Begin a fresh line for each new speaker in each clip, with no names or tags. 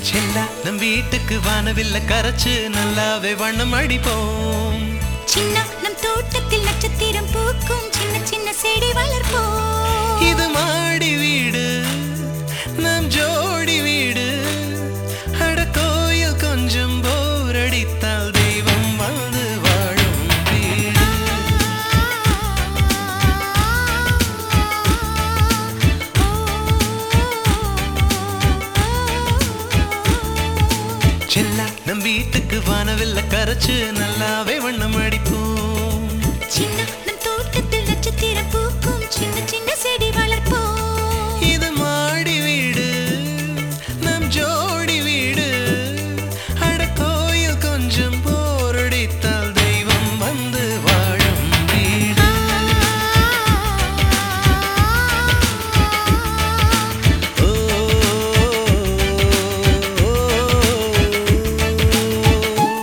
செல்லா நம் வீட்டுக்கு வானவில்ல கரைச்சு நல்லாவே வண்ணம் அடிப்போம்
சின்ன நம் தோட்டத்தில் நட்சத்திரம் பூக்கும் சின்ன சின்ன செடி வளர்ப்போம்
இது மாடி வீடு நம் ஜோடி வீடு அட கோயில் கொஞ்சம் போர் அடித்தால் தெய்வம் வந்து வாழும் வீடு செல்லா நம் வீட்டுக்கு வானவில்ல கரைச்சு நல்லாவே வண்ணம் அடிப்போம்
சின்ன நம் தோட்டத்தில் நட்சத்திரம் பூக்கும் சின்ன சின்ன செடி வளர்ப்போம்
இது மாடி வீடு நம் ஜோடி வீடு அட கோயில் கொஞ்சம் போரடித்தால் தெய்வம் வந்து வாழும் வீடு ஓ, ஓ, ஓ.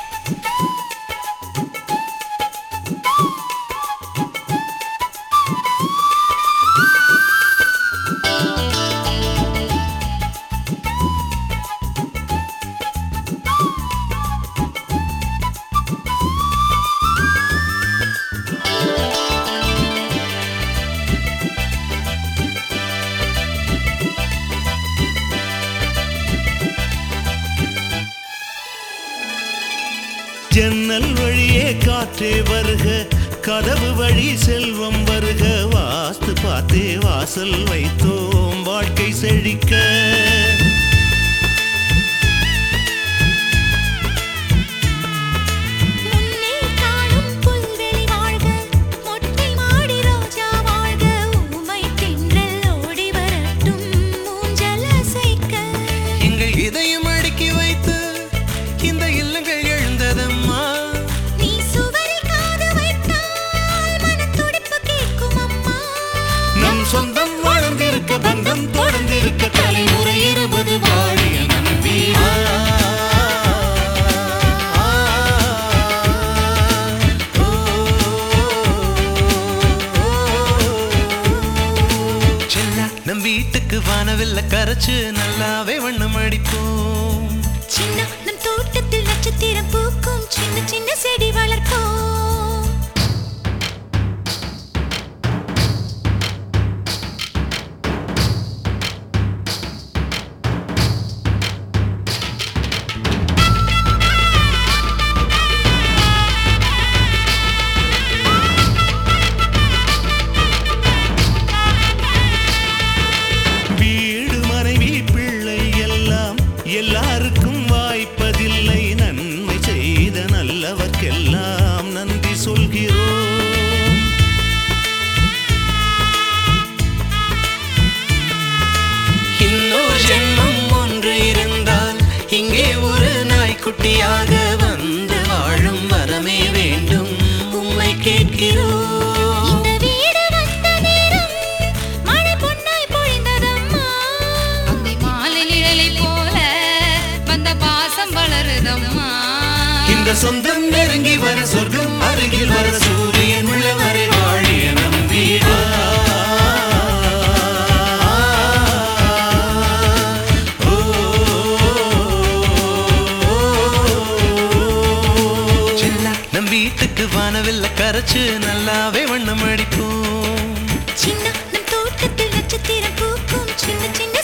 ஜன்னல் வழியே காற்றே வருக கதவு வழி செல்வம் வருக வாஸ்து பார்த்தே வாசல் வைத்தோம் வாழ்க்கை செழிக்க
முன்னே காணும் புல்வெளி வாழ்க மொட்டை மாடி ரோஜா வாழ்க ஊமை தென்றல் ஓடி வரட்டும் ஊஞ்சல் அசைக்க
எங்கள் இதயம் அடுக்கி வைத்து இந்த இல்லங்கள் எழுந்ததம்மா
நீ சுவரில் காது வைத்தால் மனத்துடிப்பு கேட்கும் அம்மா
நம் சொந்தம் வளர்ந்திருக்க பந்தம் தொடர்ந்திருக்க தலைமுறை இருபது வாழிய நம்பி
செல்லா நம் வீட்டுக்கு வானவில்ல கரைச்சு நல்லாவே வண்ணம் அடிப்போம்
சின்ன நம் தோட்டத்தில் நட்சத்திரம் பூக்கும் சின்ன சின்ன செடி வளர்ப்போம்
வீடு மனைவி பிள்ளை எல்லாம் எல்லாருக்கும் வாய்ப்பதில்லை நன்மை செய்த நல்லவர்க்கெல்லாம் நன்றி சொல்கிறோம்
இன்னொரு ஜென்மம் ஒன்று இருந்தால் இங்கே ஒரு நாய்க்குட்டியாக வந்து வாழும் வரமே வேண்டும் உம்மை கேட்கிறோம்
இந்த வீடு வந்த நேரம் மழை பொன்னாய் பொழிந்ததம்மா
அந்தை மாலை நிழலை போல வந்த பாசம் வளருதம்மா
இந்த சொந்தம் நெருங்கி வர சொர்க்கம் அருகில் வர சூரியன் உள்ளவரை வாழிய நம் வீடு
செல்லா நம் வீட்டுக்கு வானவில்ல கரைச்சு நல்லாவே வண்ணம் அடிப்போம்
சின்ன நம் தோட்டத்தில் நட்சத்திரம் பூக்கும் சின்ன சின்ன